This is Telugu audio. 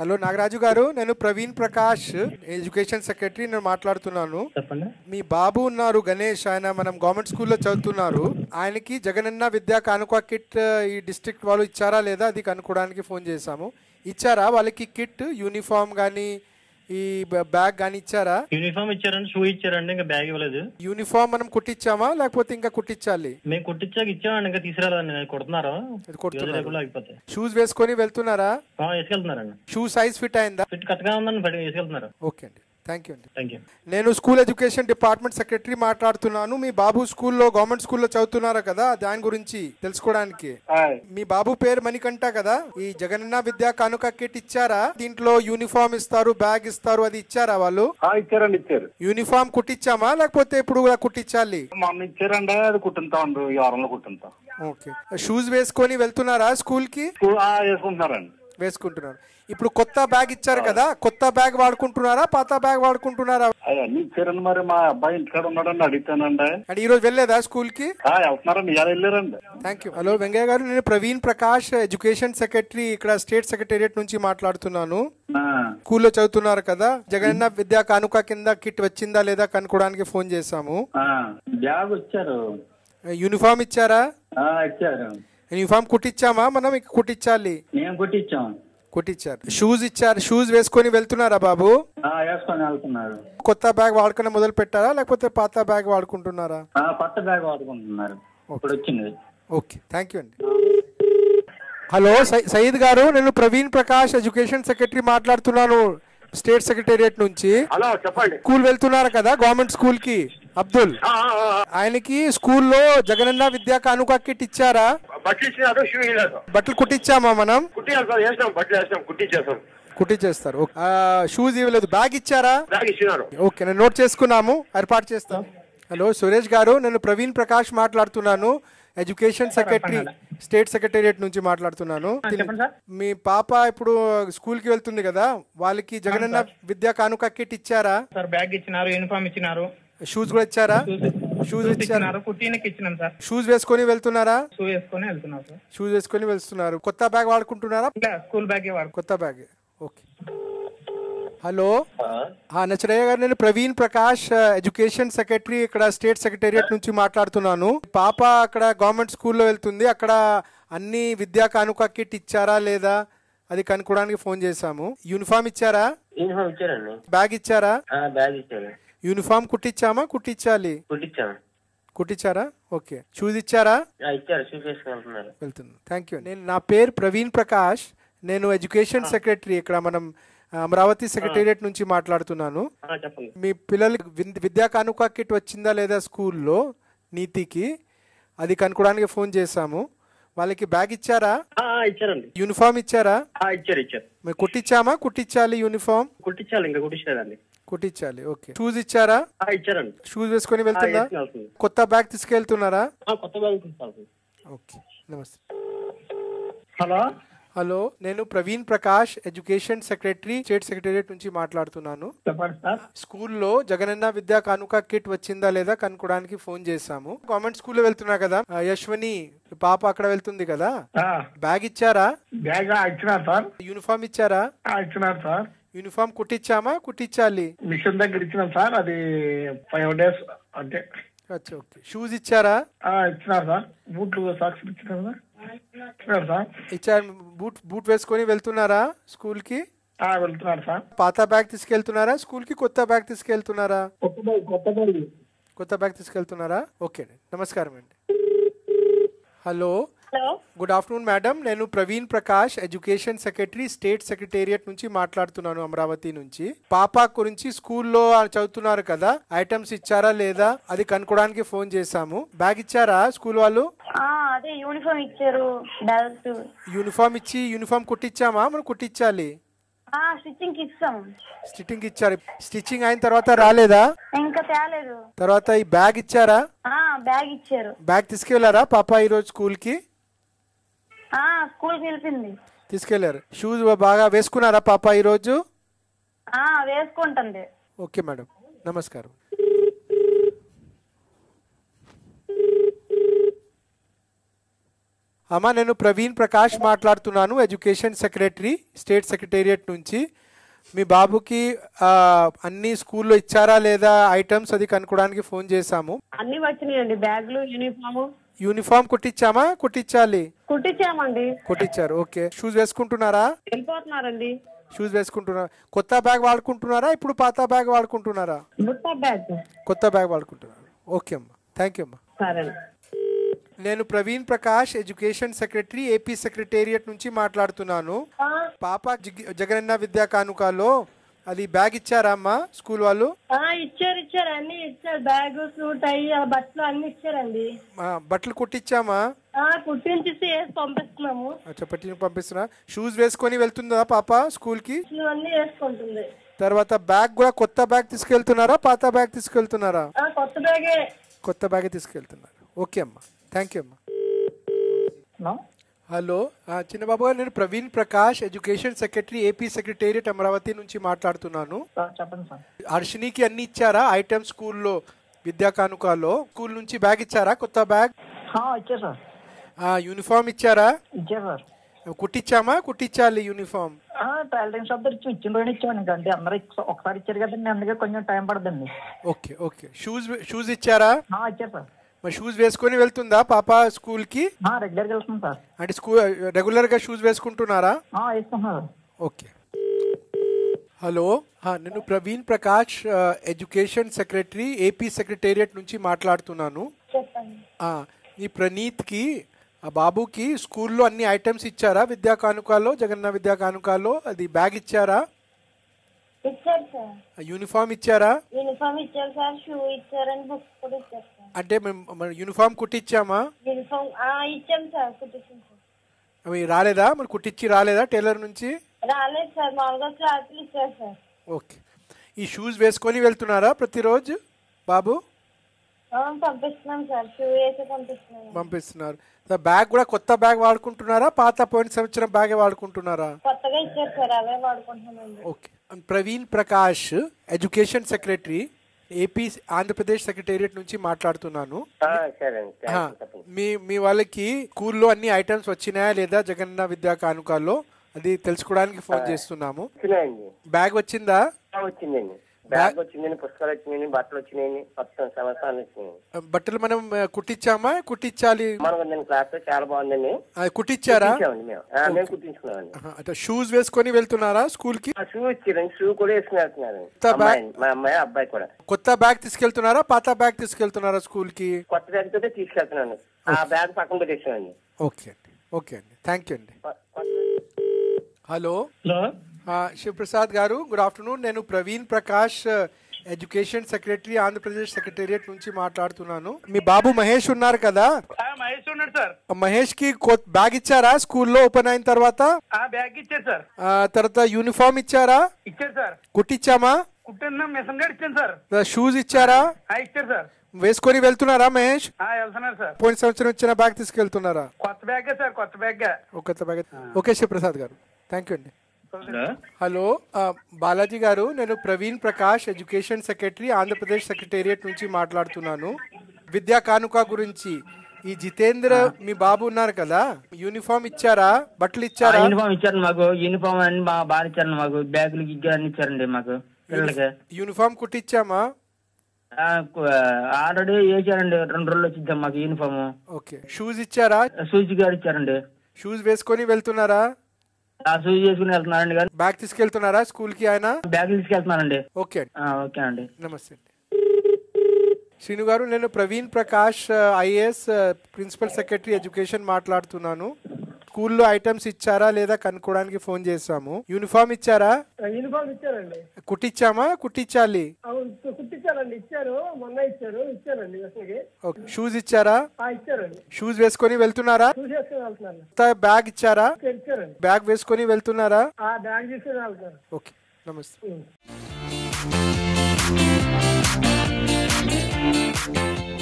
హలో నాగరాజు గారు నేను ప్రవీణ్ ప్రకాష్ ఎడ్యుకేషన్ సెక్రటరీ నేను మాట్లాడుతున్నాను చెప్పండి మీ బాబు ఉన్నారు గణేష్ ఆయన మనం గవర్నమెంట్ స్కూల్లో చదువుతున్నారు ఆయనకి జగనన్న విద్యా కానుక కిట్ ఈ డిస్ట్రిక్ట్ వాళ్ళు ఇచ్చారా లేదా అది కనుక్కోవడానికి ఫోన్ చేశాము ఇచ్చారా వాళ్ళకి కిట్ యూనిఫామ్ కానీ ఈ బ- బ్యాగ్ కానీ ఇచ్చారా యూనిఫామ్ ఇచ్చారండి షూ ఇచ్చారండి ఇంకా బ్యాగ్ ఇవ్వలేదు యూనిఫామ్ మనం కుట్టించామా లేకపోతే ఇంకా కుట్టించాలి మేము కుట్టించాక ఇచ్చామండి ఇంకా తీసుకురాలేదండి కుడుతున్నారు ఇది కొడుతున్నారు. రేపులో అయిపోతాయి షూస్ వేసుకొని వెళ్తున్నారా ఆ, వేసుకెళ్తున్నారండి షూ సైజ్ ఫిట్ అయిందా ఫిట్ కరెక్ట్గా ఉందండి బయట వేసుకెళ్తున్నారు ఓకే అండి థ్యాంక్ యూ అండి థ్యాంక్ యూ నేను స్కూల్ ఎడ్యుకేషన్ డిపార్ట్మెంట్ సెక్రటరీ మాట్లాడుతున్నాను మీ బాబు స్కూల్లో గవర్నమెంట్ స్కూల్లో చదువుతున్నారు కదా దాని గురించి తెలుసుకోవడానికి మీ బాబు పేరు మణికంఠ కదా ఈ జగనన్న విద్యా కానుక కిట్ ఇచ్చారా దీంట్లో యూనిఫామ్ ఇస్తారు బ్యాగ్ ఇస్తారు అది ఇచ్చారా వాళ్ళు ఆ, ఇచ్చారండి ఇచ్చారు యూనిఫామ్ కుట్టించామా లేకపోతే ఇప్పుడు కూడా కుట్టించాలి మొన్న ఇచ్చారండి అది కుట్టింతా ఉండు ఈ వారంలో కుట్టింతా ఓకే షూస్ వేసుకొని వెళ్తున్నారా స్కూల్ కి స్కూల్ ఆ, వేసుకుంటున్నారండి వేసుకుంటున్నారు ఇప్పుడు కొత్త బ్యాగ్ ఇచ్చారు కదా కొత్త బ్యాగ్ వాడుకుంటున్నారా పాత బ్యాగ్ వాడుకుంటున్నారా అవన్నీ ఇచ్చారండి మరి మా అబ్బాయి ఇంటికాడ ఉన్నాడండి అడిగితానండి అంటే ఈ రోజు వెళ్ళలేదా స్కూల్ కి ఆ, వెళ్తున్నారండి ఇవాళ వెళ్ళారండి thank you hello Venkayya garu నేను ప్రవీణ్ ప్రకాష్ ఎడ్యుకేషన్ సెక్రటరీ ఇక్కడ స్టేట్ సెక్రటేరియట్ నుంచి మాట్లాడుతున్నాను ఆ, స్కూల్లో చదువుతున్నారు కదా జగనన్న విద్యా కానుక కింద కిట్ వచ్చిందా లేదా కనుక్కోవడానికి ఫోన్ చేశాము ఆ, బ్యాగ్ వచ్చారు యూనిఫామ్ ఇచ్చారా ఆ, ఇచ్చారు యూనిఫామ్ కుట్టించామా మనం ఇక కుట్టించాలి మేము కుట్టించాం కుట్టించారు షూస్ ఇచ్చారు షూస్ వేసుకొని వెళ్తున్నారా బాబు ఆ, వేసుకొని వెళ్తున్నారు కొత్త బ్యాగ్ వాడుకునే మొదలు పెట్టారా లేకపోతే పాత బ్యాగ్ వాడుకుంటున్నారా ఆ, కొత్త బ్యాగ్ వాడుకుంటున్నారు ఇప్పుడు వచ్చింది ఓకే థ్యాంక్ యూ అండి హలో సై- సయీద్ గారు నేను ప్రవీణ్ ప్రకాష్ ఎడ్యుకేషన్ సెక్రటరీ మాట్లాడుతున్నాను స్టేట్ సెక్రటేరియట్ నుంచి హలో చెప్పండి స్కూల్ వెళ్తున్నారు కదా గవర్నమెంట్ స్కూల్ కి అబ్దుల్ ఆ, ఆ, ఆ. ఆయనకి స్కూల్లో జగనన్న విద్యా కానుక కిట్ ఇచ్చారా బట్టలు ఇచ్చినారు షూ ఇవ్వలేదు బట్టలు కుట్టించామా మనం కుట్టియాలి సార్ వేసినాం బట్టలు వేసినాం కుట్టించేస్తాం కుట్టించేస్తారు ఓకే. ఆ, షూస్ ఇవ్వలేదు బ్యాగ్ ఇచ్చారా బ్యాగ్ ఇచ్చినారు ఓకే నేను నోట్ చేసుకున్నాము ఏర్పాటు చేస్తాం హలో సురేష్ గారు నేను ప్రవీణ్ ప్రకాష్ మాట్లాడుతున్నాను ఎడ్యుకేషన్ సెక్రటరీ స్టేట్ సెక్రటేరియట్ నుంచి మాట్లాడుతున్నాను చెప్పండి సార్ మీ పాప ఇప్పుడు స్కూల్ కి వెళ్తుంది కదా వాళ్ళకి జగనన్న విద్యా కానుక కిట్ ఇచ్చారా సార్ బ్యాగ్ ఇచ్చినారు యూనిఫామ్ ఇచ్చినారు షూస్ కూడా ఇచ్చారా షూస్ షూస్ ఇచ్చారా ఇచ్చినారు కుట్టీనికి ఇచ్చినాం సార్ షూస్ వేసుకొని వెళ్తున్నారా షూ వేసుకొని వెళ్తున్నాం సార్ షూస్ వేసుకొని వెళ్తున్నారు కొత్త బ్యాగ్ వాడుకుంటున్నారా ఇంకా స్కూల్ బ్యాగే వాడు కొత్త బ్యాగ్ ఓకే హలో ఆ, నచరయ్య గారు నేను ప్రవీణ్ ప్రకాష్ ఎడ్యుకేషన్ సెక్రటరీ ఇక్కడ స్టేట్ సెక్రటేరియట్ నుంచి మాట్లాడుతున్నాను పాప అక్కడ గవర్నమెంట్ స్కూల్లో వెళ్తుంది అక్కడ అన్ని విద్యా కానుక కిట్ ఇచ్చారా లేదా అది కనుక్కోవడానికి ఫోన్ చేశాము యూనిఫామ్ ఇచ్చారా యూనిఫామ్ ఇచ్చారండి బ్యాగ్ ఇచ్చారా ఆ, బ్యాగ్ ఇచ్చారు యూనిఫామ్ కుట్టించామా కుట్టించాలి కుట్టించాము కుట్టించారా ఓకే షూస్ ఇచ్చారా ఆ, ఇచ్చారు షూస్ వేసుకుని వెళ్తున్నారు వెళ్తున్నాను థ్యాంక్ యూ నేను నా పేరు ప్రవీణ్ ప్రకాష్ నేను ఎడ్యుకేషన్ సెక్రటరీ ఇక్కడ మనం ఆ, అమరావతి సెక్రటేరియట్ నుంచి మాట్లాడుతున్నాను ఆ, చెప్పండి మీ పిల్లలకి విద్- విద్యా కానుక కిట్ వచ్చిందా లేదా స్కూల్లో నీతికి అది కనుక్కోవడానికి ఫోన్ చేశాము వాళ్ళకి బ్యాగ్ ఇచ్చారా ఆ, ఆ, ఇచ్చారండి యూనిఫామ్ ఇచ్చారా ఆ, ఇచ్చారు ఇచ్చారు మీరు కుట్టించామా కుట్టించాలి యూనిఫామ్ కుట్టించాలి ఇంకా కుట్టించలేదండి కుట్టించాలి ఓకే షూస్ ఇచ్చారా ఆ, ఇచ్చారండి షూస్ వేసుకొని ఆ, వెళ్తుందా వేసుకుని వెళ్తుంది కొత్త బ్యాగ్ తీసుకెళ్తున్నారా ఆ, కొత్త బ్యాగ్ తీసుకోవాలి ఓకే నమస్తే హలో హలో నేను Praveen Prakash education secretary state secretariat నుంచి మాట్లాడుతున్నాను చెప్పండి సార్ స్కూల్లో జగనన్న విద్యా కానుక కిట్ వచ్చిందా లేదా కనుక్కోవడానికి ఫోన్ చేశాము గవర్నమెంట్ స్కూల్లో వెళ్తున్నా కదా ఆ, యశ్వని పాప అక్కడ వెళ్తుంది కదా బ్యాగ్ ఇచ్చారా బ్యాగ్ ఇచ్చినారు సార్ యూనిఫామ్ ఇచ్చారా ఇచ్చినారు సార్ యూనిఫామ్ కుట్టించామా కుట్టించాలి మిషన్ దగ్గర ఇచ్చినాం సార్ అది ఫైవ్ డేస్ అంటే అచ్చా ఓకే షూస్ ఇచ్చారా ఇచ్చినారు సార్ బూట్లు సాక్స్ ఇచ్చినారు సార్ ఇచ్చినారు సార్ ఇచ్చారు బూట్ బూట్ వేసుకొని వెళ్తున్నారా స్కూల్ కి వెళ్తున్నారు సార్ పాత బ్యాగ్ తీసుకెళ్తున్నారా స్కూల్ కి కొత్త బ్యాగ్ తీసుకెళ్తున్నారా కొత్త బ్యాగ్ కొత్త బ్యాగ్ కొత్త బ్యాగ్ తీసుకెళ్తున్నారా ఓకే అండి నమస్కారం అండి hello hello good afternoon madam నేను Praveen Prakash education secretary state secretariat నుంచి మాట్లాడుతున్నాను అమరావతి నుంచి పాప గురించి స్కూల్లో చదువుతున్నారు కదా ఐటమ్స్ ఇచ్చారా లేదా అది కనుక్కోవడానికి ఫోన్ చేశాము బ్యాగ్ ఇచ్చారా స్కూల్ వాళ్ళు ఆ, అదే యూనిఫామ్ ఇచ్చారు బెల్ట్ యూనిఫామ్ ఇచ్చి యూనిఫామ్ కుట్టించామా మనం కుట్టించాలి ఆ స్టిచ్చింగ్ ఇస్తాం స్టిచ్చింగ్ ఇచ్చారు స్టిచ్చింగ్ అయిన తర్వాత రాలేదా ఇంకా తేలేదు తర్వాత ఈ బ్యాగ్ ఇచ్చారా ఆ బ్యాగ్ ఇచ్చారు బ్యాగ్ తీసుకెళ్లారా పాప ఈరోజు స్కూల్కి ఆ స్కూల్కి వెళ్ళింది తీసుకెళ్లారు షూస్ బాగా వేసుకున్నారా పాప ఈరోజు ఆ వేసుకుంటుంది ఓకే మేడం నమస్కారం అమ్మా నేను ప్రవీణ్ ప్రకాష్ మాట్లాడుతున్నాను ఎడ్యుకేషన్ సెక్రటరీ స్టేట్ సెక్రటేరియట్ నుంచి మీ బాబుకి ఆ, అన్ని స్కూల్లో ఇచ్చారా లేదా ఐటమ్స్ అది కనుక్కోవడానికి ఫోన్ చేశాము అన్ని వచ్చినాయండి బ్యాగులు యూనిఫామ్ యూనిఫామ్ కుట్టించామా కుట్టించాలి కుట్టించామండి కుట్టించారు ఓకే షూస్ వేసుకుంటున్నారా వెళ్ళిపోతున్నారండి షూస్ వేసుకుంటున్నారా కొత్త బ్యాగ్ వాడుకుంటున్నారా ఇప్పుడు పాత బ్యాగ్ వాడుకుంటున్నారా బుట్ట బ్యాగ్ కొత్త బ్యాగ్ వాడుకుంటున్నారు ఓకే అమ్మా థ్యాంక్ యూ అమ్మా సరే నేను Praveen Prakash education secretary AP secretariat నుంచి మాట్లాడుతున్నాను పాప జిగ్- జగనన్న విద్యా కానుకలో అది బ్యాగ్ ఇచ్చారా అమ్మా స్కూల్ వాళ్ళు ఇచ్చారు ఇచ్చారు అన్ని ఇచ్చారు బ్యాగ్ సూట్ అయ్యి ఆ బట్టలు అన్ని ఇచ్చారండి ఆ, బట్టలు కుట్టించామా కుట్టించేసి వేసి పంపిస్తున్నాము అచ్చా పట్టిన పంపిస్తున్నా షూస్ వేసుకొని వెళ్తుందా పాప స్కూల్కి అన్ని వేసుకుంటుంది తర్వాత బ్యాగ్ కూడా కొత్త బ్యాగ్ తీసుకెళ్తున్నారా పాత బ్యాగ్ తీసుకెళ్తున్నారా ఆ, కొత్త బ్యాగే కొత్త బ్యాగే తీసుకెళ్తున్నారు ఓకే అమ్మా థ్యాంక్ యూ అమ్మా హలో హలో ఆ, చిన్నబాబు గారు నేను Praveen Prakash education secretary AP secretariat Amaravati నుంచి మాట్లాడుతున్నాను సార్ చెప్పండి సార్ హర్షినికి అన్ని ఇచ్చారా ఐటమ్ స్కూల్లో విద్యా కానుకలో స్కూల్ నుంచి బ్యాగ్ ఇచ్చారా కొత్త బ్యాగ్ ఆ, ఇచ్చారు సార్ ఆ, యూనిఫామ్ ఇచ్చారా ఇచ్చారు సార్ కుట్టించామా కుట్టించాలి యూనిఫామ్ ఆ, టైలరింగ్ షాప్ దగ్గర ఇచ్చి ఇచ్చిన రోజు ఇచ్చామండి ఇంకా అంటే అందరూ ఇచ్చ- ఒకసారి ఇచ్చారు కదండి అందుకే కొంచెం టైం పడుతుందండి ఓకే ఓకే షూస్ షూస్ ఇచ్చారా ఆ, ఇచ్చారు సార్ మరి షూస్ వేసుకొని వెళ్తుందా పాప స్కూల్కి ఆ, రెగ్యులర్గా వెళ్తున్నాం సార్ అంటే స్కూల్ రెగ్యులర్గా షూస్ వేసుకుంటున్నారా ఆ, వేసుకుంటున్నారు ఓకే హలో ఆ, నేను ప్రవీణ్ ప్రకాష్ ఆ, ఎడ్యుకేషన్ సెక్రటరీ ఏపీ సెక్రటేరియట్ నుంచి మాట్లాడుతున్నాను చెప్పండి ఆ, ఈ ప్రణీత్కి ఆ బాబుకి స్కూల్లో అన్ని ఐటమ్స్ ఇచ్చారా విద్యా కానుకలో జగన్న విద్యా కానుకలో అది బ్యాగ్ ఇచ్చారా ఇచ్చారు సార్ ఆ, యూనిఫామ్ ఇచ్చారా యూనిఫామ్ ఇచ్చారు సార్ షూ ఇచ్చారని బుక్స్ కూడా ఇచ్చారు సార్ అంటే మేము మన యూనిఫామ్ కుట్టించామా యూనిఫామ్ ఆ, ఇచ్చాం సార్ కుట్టించాం సార్ అవి రాలేదా మరి కుట్టించి రాలేదా టైలర్ నుంచి రాలేదు సార్ మామూలుగా క్లాసులు ఇచ్చారు సార్ ఓకే ఈ షూస్ వేసుకొని వెళ్తున్నారా ప్రతిరోజు బాబు ఆ, పంపిస్తున్నాం సార్ షూ వేసి పంపిస్తున్నాం పంపిస్తున్నారు దా- బ్యాగ్ కూడా కొత్త బ్యాగ్ వాడుకుంటున్నారా పాత పోయిన సంవత్సరం బ్యాగే వాడుకుంటున్నారా కొత్తగా ఇచ్చారు సార్ అవే వాడుకుంటున్నామండి okay Praveen Prakash education secretary AP Andhra Pradesh secretariat నుంచి మాట్లాడుతున్నాను ఆ, సరే అండి ఆ, థాంక్స్, చెప్పండి మీ మీ వాళ్ళకి స్కూల్లో అన్ని ఐటమ్స్ వచ్చినాయా లేదా జగన్న విద్యా కానుకల్లో అది తెలుసుకోవడానికి ఫోన్ చేస్తున్నాము వచ్చినాయండి బ్యాగ్ వచ్చిందా ఆ, వచ్చిందండి బ్యాగ్ వచ్చిందండి పుస్తకాలు వచ్చినాయండి బట్టలు వచ్చినాయండి మొత్తం సంవత్సరాలు వచ్చినాయండి బట్టలు మనం ఆ, కుట్టించామా కుట్టించాలి మనకు ఉందండి క్లాస్ లో చాలా బాగుందండి ఆ, కుట్టించారా కుట్టించామండి మేము ఆ, మేము కుట్టించుకున్నామండి ఆహా, అంటే షూస్ వేసుకొని వెళ్తున్నారా స్కూల్ కి ఆ షూ ఇచ్చారండి షూ కూడా వేసుకుని వెళ్తున్నారండి కొత్త బ్యాగ్? అమ్మాయి మా అమ్మాయి అబ్బాయి కూడా కొత్త బ్యాగ్ తీసుకెళ్తున్నారా పాత బ్యాగ్ తీసుకెళ్తున్నారా స్కూల్ కి కొత్త బ్యాగ్ తోటే తీసుకెళ్తున్నాను ఆ బ్యాగ్ పక్కన పెట్టేసామండి ఓకే అండి ఓకే అండి థ్యాంక్ యూ అండి కొ- కొత్త హలో హలో ఆ, శివప్రసాద్ గారు గుడ్ ఆఫ్టర్నూన్ నేను Praveen Prakash education secretary Andhra Pradesh secretariat నుంచి మాట్లాడుతున్నాను మీ బాబు మహేష్ ఉన్నారు కదా మహేష్ ఉన్నాడు సార్ మహేష్ కి బ్యాగ్ ఇచ్చారా స్కూల్లో ఓపెన్ అయిన తర్వాత ఆ బ్యాగ్ ఇచ్చారు సార్ ఆ, తర్వాత యూనిఫామ్ ఇచ్చారా ఇచ్చారు సార్ కుట్టించామా కుట్టిన మిషన్ గారు ఇచ్చాను సార్ షూస్ ఇచ్చారా ఆ ఇచ్చారు సార్ వేసుకొని వెళ్తున్నారా మహేష్ ఆ వెళ్తున్నారు సార్ పోయిన సంవత్సరం ఇచ్చిన బ్యాగ్ తీసుకెళ్తున్నారా కొత్త బ్యాగ్ సార్ కొత్త బ్యాగ్ ఒక bag okay Sivaprasad garu thank you అండి హలో ఆ, బాలాజీ గారు నేను Praveen Prakash education secretary Andhra Pradesh secretariat నుంచి మాట్లాడుతున్నాను విద్యా కానుక గురించి ఈ జితేంద్ర మీ బాబు ఉన్నారు కదా యూనిఫామ్ ఇచ్చారా బట్టలు ఇచ్చారా యూనిఫామ్ ఇచ్చారు మాకు యూనిఫామ్ అన్ని బాగా బాగా ఇచ్చారు మాకు బ్యాగులు గిగ్గులు అన్ని ఇచ్చారండి మాకు పిల్లలకి యూనిఫామ్ కుట్టించామా ఆల్రెడీ వేసారండి రెండు రోజులు వచ్చిద్దాం మాకు యూనిఫామ్ ఓకే షూస్ ఇచ్చారా సూచి గారు ఇచ్చారండి షూస్ వేసుకొని వెళ్తున్నారా ఆ సూచి చేసుకుని వెళ్తున్నారండి కానీ బ్యాగ్ తీసుకెళ్తున్నారా స్కూల్ కి ఆయన బ్యాగులు తీసుకెళ్తున్నానండి ఓకే అండి ఆ, ఓకే అండి నమస్తే అండి శ్రీను గారు నేను Praveen Prakash IAS principal secretary education మాట్లాడుతున్నాను స్కూల్లో ఐటమ్స్ ఇచ్చారా లేదా కనుక్కోవడానికి ఫోన్ చేశాము యూనిఫామ్ ఇచ్చారా యూనిఫామ్ ఇచ్చారండి కుట్టించామా కుట్టించాలి అవును కుట్టించారండి ఇచ్చారు మొన్న ఇచ్చారు ఇచ్చారండి అసలుకి ఓకే షూస్ ఇచ్చారా ఆ ఇచ్చారండి షూస్ వేసుకొని వెళ్తున్నారా చూసేసుకుని వెళ్తున్నారు కొత్త బ్యాగ్ ఇచ్చారా ఇచ్చారండి బ్యాగ్ వేసుకొని వెళ్తున్నారా ఆ బ్యాగ్ తీసుకుని వెళ్తారు ఓకే నమస్తే